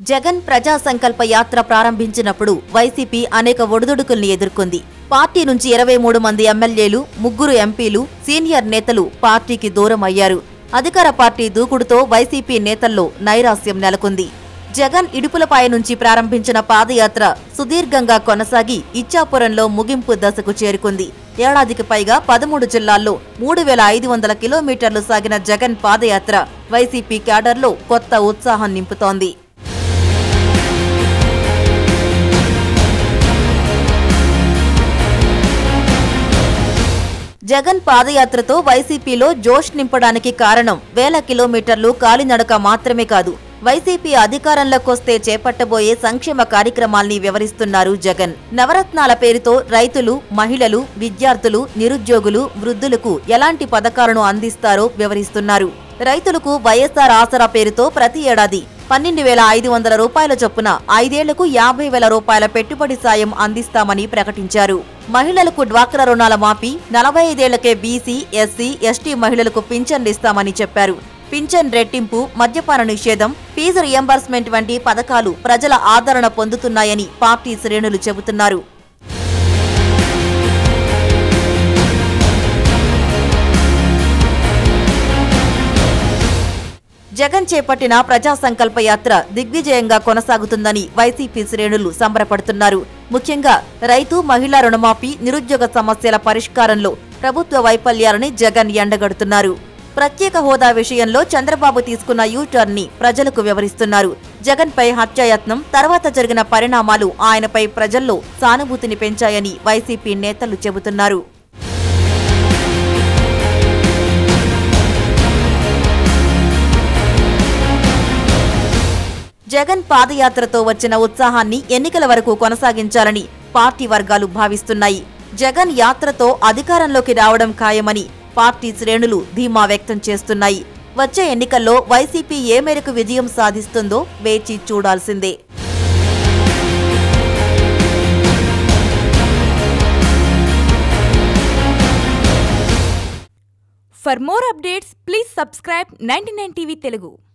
జగన్ ప్రజా సంకల్ప యాత్ర ప్రారంభించినప్పుడు వైసీపీ అనేక ఒడిదుడుకుల్ని ఎదుర్కొంది పార్టీ నుంచి ఇరవై మూడు మంది ఎమ్మెల్యేలు ముగ్గురు ఎంపీలు సీనియర్ నేతలు పార్టీకి దూరం అయ్యారు అధికార పార్టీ దూకుడుతో వైసీపీ నేతల్లో నైరాస్యం నెలకొంది జగన్ ఇడుపులపాయ నుంచి ప్రారంభించిన పాదయాత్ర సుదీర్ఘంగా కొనసాగి ఇచ్చాపురంలో ముగింపు దశకు చేరుకుంది ఏడాదికి పైగా పదమూడు జిల్లాల్లో మూడు వేల ఐదు వందల కిలోమీటర్లు సాగిన జగన్ పాదయాత్ర వైసీపీ క్యాడర్లో కొత్త ఉత్సాహం నింపుతోంది జగన్ పాదయాత్రతో వైసీపీలో జోష్ నింపడానికి కారణం వేల కిలోమీటర్లు కాలినడక మాత్రమే కాదు వైసీపీ అధికారంలోకొస్తే చేపట్టబోయే సంక్షేమ కార్యక్రమాల్ని వివరిస్తున్నారు జగన్ నవరత్నాల పేరుతో రైతులు మహిళలు విద్యార్థులు నిరుద్యోగులు వృద్ధులకు ఎలాంటి పథకాలను అందిస్తారో వివరిస్తున్నారు రైతులకు వైఎస్ఆర్ ఆసరా పేరుతో ప్రతి ఏడాది పన్నెండు వేల ఐదు వందల రూపాయల చొప్పున ఐదేళ్లకు యాభై వేల రూపాయల పెట్టుబడి సాయం అందిస్తామని ప్రకటించారు మహిళలకు డ్వాక్రా రుణాల మాఫీ నలభై ఐదేళ్లకే బీసీ ఎస్సీ ఎస్టీ మహిళలకు పింఛన్లిస్తామని చెప్పారు పింఛన్ రెట్టింపు మద్యపాన నిషేధం ఫీజు రియంబర్స్మెంట్ వంటి పథకాలు ప్రజల ఆదరణ పొందుతున్నాయని పార్టీ శ్రేణులు చెబుతున్నారు జగన్ చేపట్టిన ప్రజా సంకల్ప యాత్ర దిగ్విజయంగా కొనసాగుతుందని వైసీపీ శ్రేణులు సంబరపడుతున్నారు ముఖ్యంగా రైతు మహిళా రుణమాఫీ నిరుద్యోగ సమస్యల పరిష్కారంలో ప్రభుత్వ వైఫల్యాలని జగన్ ఎండగడుతున్నారు ప్రత్యేక హోదా విషయంలో చంద్రబాబు తీసుకున్న యూటర్న్ ని ప్రజలకు వివరిస్తున్నారు జగన్ పై హత్యాయత్నం తర్వాత జరిగిన పరిణామాలు ఆయనపై ప్రజల్లో సానుభూతిని పెంచాయని వైసీపీ నేతలు చెబుతున్నారు జగన్ పాదయాత్రతో వచ్చిన ఉత్సాహాన్ని ఎన్నికల వరకు కొనసాగించాలని పార్టీ వర్గాలు భావిస్తున్నాయి జగన్ యాత్రతో అధికారంలోకి రావడం ఖాయమని పార్టీ శ్రేణులు ధీమా వ్యక్తం చేస్తున్నాయి వచ్చే ఎన్నికల్లో వైసీపీ ఏ మేరకు విజయం సాధిస్తుందో వేచి చూడాల్సిందే For more updates, please subscribe 99 TV Telugu.